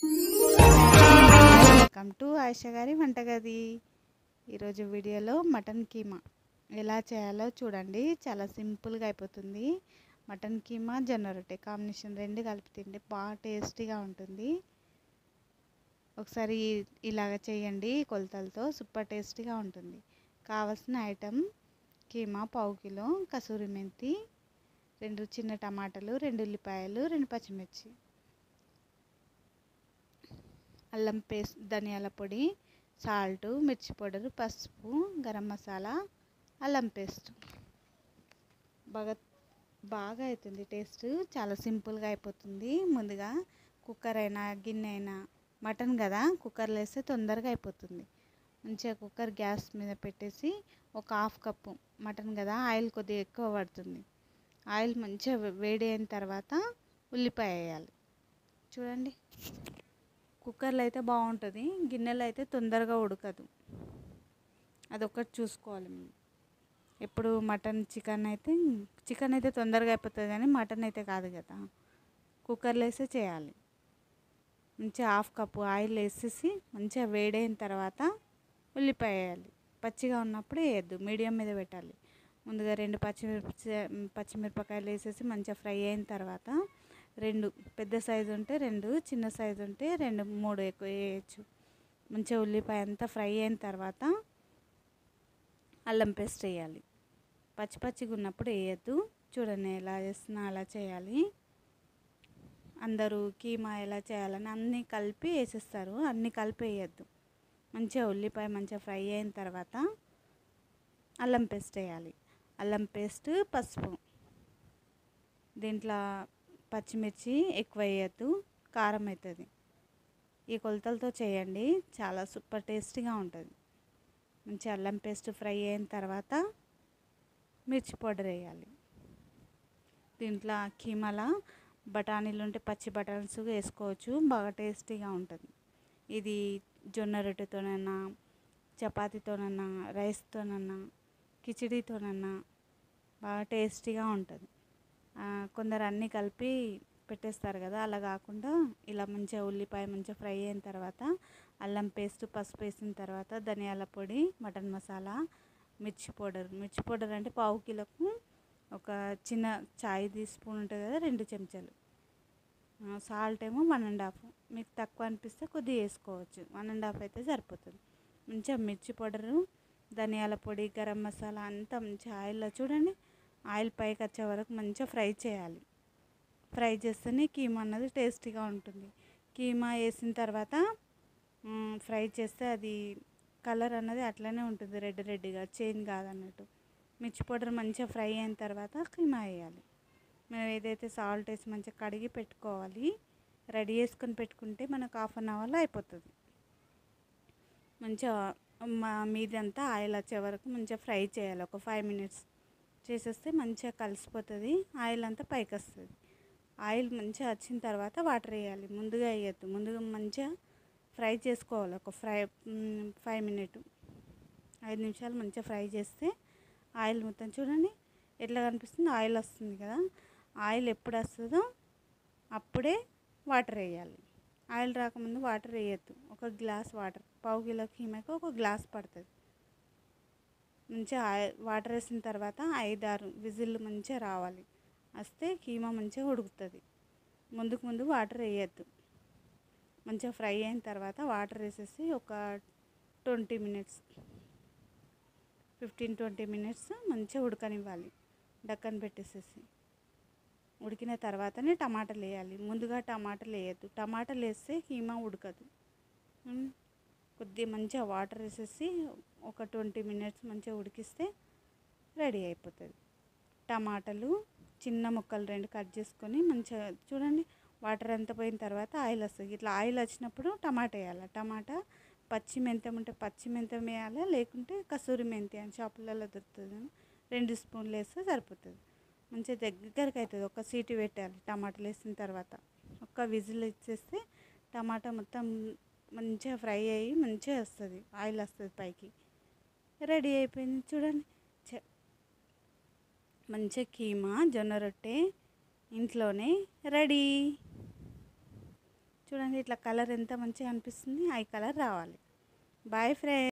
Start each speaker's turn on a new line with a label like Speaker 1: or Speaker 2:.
Speaker 1: welcome to Ayesha గారి వంటగది ఈరోజు వీడియోలో మటన్ కీమా ఎలా చేయాలో చూడండి చాలా సింపుల్గా అయిపోతుంది మటన్ కీమా జొన్న రొట్టె కాంబినేషన్ రెండు కలిపి తింటే బాగా టేస్టీగా ఉంటుంది ఒకసారి ఇలాగ చేయండి కొలతలతో సూపర్ టేస్టీగా ఉంటుంది కావాల్సిన ఐటెం కీమా పావు కిలో కసూరి మెంతి రెండు చిన్న టమాటాలు రెండు ఉల్లిపాయలు రెండు పచ్చిమిర్చి అల్లం పేస్ట్ ధనియాల పొడి సాల్ట్ మిర్చి పౌడర్ పసుపు గరం మసాలా అల్లం పేస్ట్ బాగా బాగా అవుతుంది టేస్ట్ చాలా సింపుల్గా అయిపోతుంది ముందుగా కుక్కర్ అయినా గిన్నె అయినా మటన్ కదా కుక్కర్లో వేస్తే తొందరగా అయిపోతుంది మంచిగా కుక్కర్ గ్యాస్ మీద పెట్టేసి ఒక హాఫ్ కప్పు మటన్ కదా ఆయిల్ కొద్దిగా ఎక్కువ పడుతుంది ఆయిల్ మంచిగా వేడి అయిన తర్వాత ఉల్లిపాయ వేయాలి చూడండి కుక్కర్లో అయితే బాగుంటుంది గిన్నెలో అయితే తొందరగా ఉడకదు అదొక్కటి చూసుకోవాలి మేము ఎప్పుడు మటన్ చికెన్ అయితే చికెన్ అయితే తొందరగా అయిపోతుంది కానీ మటన్ అయితే కాదు కదా కుక్కర్లో వేసే చేయాలి మంచిగా హాఫ్ కప్పు ఆయిల్ వేసేసి మంచిగా వేడైన తర్వాత ఉల్లిపాయ వేయాలి పచ్చిగా ఉన్నప్పుడు వేయద్దు మీడియం మీద పెట్టాలి ముందుగా రెండు పచ్చిమిర్చి పచ్చిమిరపకాయలు వేసేసి మంచిగా ఫ్రై అయిన తర్వాత రెండు పెద్ద సైజు ఉంటే రెండు చిన్న సైజు ఉంటే రెండు మూడు ఎక్కువ వేయచ్చు మంచిగా ఉల్లిపాయ అంతా ఫ్రై అయిన తర్వాత అల్లం పేస్ట్ వేయాలి పచ్చి పచ్చిగా ఉన్నప్పుడు వేయద్దు చూడండి ఎలా చేస్తున్నా అలా చేయాలి అందరూ కీమా ఎలా చేయాలని అన్నీ కలిపి వేసేస్తారు అన్నీ కలిపి వేయద్దు మంచిగా ఉల్లిపాయ మంచిగా ఫ్రై అయిన తర్వాత అల్లం పేస్ట్ వేయాలి అల్లం పేస్ట్ పసుపు దీంట్లో పచ్చిమిర్చి ఎక్కువ వేయద్దు కారం అవుతుంది ఈ కొలతలతో చేయండి చాలా సూపర్ టేస్టీగా ఉంటుంది మంచి అల్లం పేస్ట్ ఫ్రై అయిన తర్వాత మిర్చి పౌడర్ వేయాలి దీంట్లో కీమాల బఠానీలు ఉంటే పచ్చి బఠానీస్ వేసుకోవచ్చు బాగా టేస్టీగా ఉంటుంది ఇది జొన్న రొట్టెతోనైనా చపాతీతోనన్నా రైస్తోనన్నా కిచిడీతోనన్నా బాగా టేస్టీగా ఉంటుంది కొందరు అన్నీ కలిపి పెట్టేస్తారు కదా అలా కాకుండా ఇలా మంచిగా ఉల్లిపాయ మంచిగా ఫ్రై అయిన తర్వాత అల్లం పేస్ట్ పసుపు వేసిన తర్వాత ధనియాల పొడి మటన్ మసాలా మిర్చి పౌడర్ మిర్చి పౌడర్ అంటే పావు కిలోకు ఒక చిన్న చాయ్ టీ స్పూన్ ఉంటుంది కదా రెండు చెంచాలు సాల్ట్ ఏమో వన్ అండ్ హాఫ్ మీకు తక్కువ అనిపిస్తే కొద్దిగా వేసుకోవచ్చు వన్ అండ్ హాఫ్ అయితే సరిపోతుంది మంచిగా మిర్చి పౌడరు ధనియాల పొడి గరం మసాలా అంతా మంచిగా ఆయిల్లో చూడండి ఆయిల్ పైకి వచ్చే వరకు మంచిగా ఫ్రై చేయాలి ఫ్రై చేస్తేనే కీమా అన్నది టేస్టీగా ఉంటుంది కీమా వేసిన తర్వాత ఫ్రై చేస్తే అది కలర్ అన్నది అట్లనే ఉంటుంది రెడ్ రెడ్గా చేంజ్ కాదన్నట్టు మిర్చి పౌడర్ మంచిగా ఫ్రై అయిన తర్వాత కీమా వేయాలి మేము ఏదైతే సాల్ట్ వేసి మంచిగా కడిగి పెట్టుకోవాలి రెడీ చేసుకొని పెట్టుకుంటే మనకు హాఫ్ అన్ అవర్లో అయిపోతుంది మంచిగా మీదంతా ఆయిల్ వచ్చే వరకు మంచిగా ఫ్రై చేయాలి ఒక ఫైవ్ మినిట్స్ చేసేస్తే మంచిగా కలిసిపోతుంది ఆయిల్ అంతా పైకి వస్తుంది ఆయిల్ మంచిగా వచ్చిన తర్వాత వాటర్ వేయాలి ముందుగా వేయద్దు ముందుగా మంచిగా ఫ్రై చేసుకోవాలి ఒక ఫ్రై ఫైవ్ మినిట్ ఐదు నిమిషాలు మంచిగా ఫ్రై చేస్తే ఆయిల్ మొత్తం చూడండి ఎట్లా కనిపిస్తుంది ఆయిల్ వస్తుంది కదా ఆయిల్ ఎప్పుడు వస్తుందో అప్పుడే వాటర్ వేయాలి ఆయిల్ రాకముందు వాటర్ వేయద్దు ఒక గ్లాస్ వాటర్ పావు కిలో కీమాకి ఒక గ్లాస్ పడుతుంది మంచిగా వాటర్ వేసిన తర్వాత ఐదారు విజిల్లు మంచిగా రావాలి వస్తే కీమా మంచిగా ఉడుకుతుంది ముందుకు ముందు వాటర్ వేయద్దు మంచిగా ఫ్రై అయిన తర్వాత వాటర్ వేసేసి ఒక twenty minutes fifteen twenty minutes మంచిగా ఉడకనివ్వాలి డక్కన్ పెట్టేసేసి ఉడికిన తర్వాతనే టమాటాలు వేయాలి ముందుగా టమాటాలు వేయద్దు టమాటాలు వేస్తే కీమా ఉడకదు కొద్దిగా మంచిగా వాటర్ వేసేసి ఒక ట్వంటీ మినిట్స్ మంచిగా ఉడికిస్తే రెడీ అయిపోతుంది టమాటాలు చిన్న ముక్కలు రెండు కట్ చేసుకొని మంచిగా చూడండి వాటర్ అంతా పోయిన తర్వాత ఆయిల్ వస్తుంది ఇట్లా ఆయిల్ వచ్చినప్పుడు టమాటా వేయాలి టమాటా పచ్చి మెంతం ఉంటే పచ్చి మెంతం వేయాలి లేకుంటే కసూరి మెంతి అని షాపులలో దొరుకుతుంది రెండు స్పూన్లు వేస్తే సరిపోతుంది మంచిగా దగ్గరికి అవుతుంది ఒక సీటు పెట్టాలి టమాటాలు వేసిన తర్వాత ఒక్క విజిల్ ఇచ్చేస్తే టమాటా మొత్తం మంచిగా ఫ్రై అయ్యి మంచిగా వస్తుంది ఆయిల్ వస్తుంది పైకి రెడీ అయిపోయింది చూడండి చ- మంచిగా కీమా జొన్న రొట్టె ఇంట్లోనే రెడీ చూడండి ఇట్లా కలర్ ఎంత మంచిగా అనిపిస్తుంది ఐ కలర్ రావాలి బాయ్ ఫ్రెండ్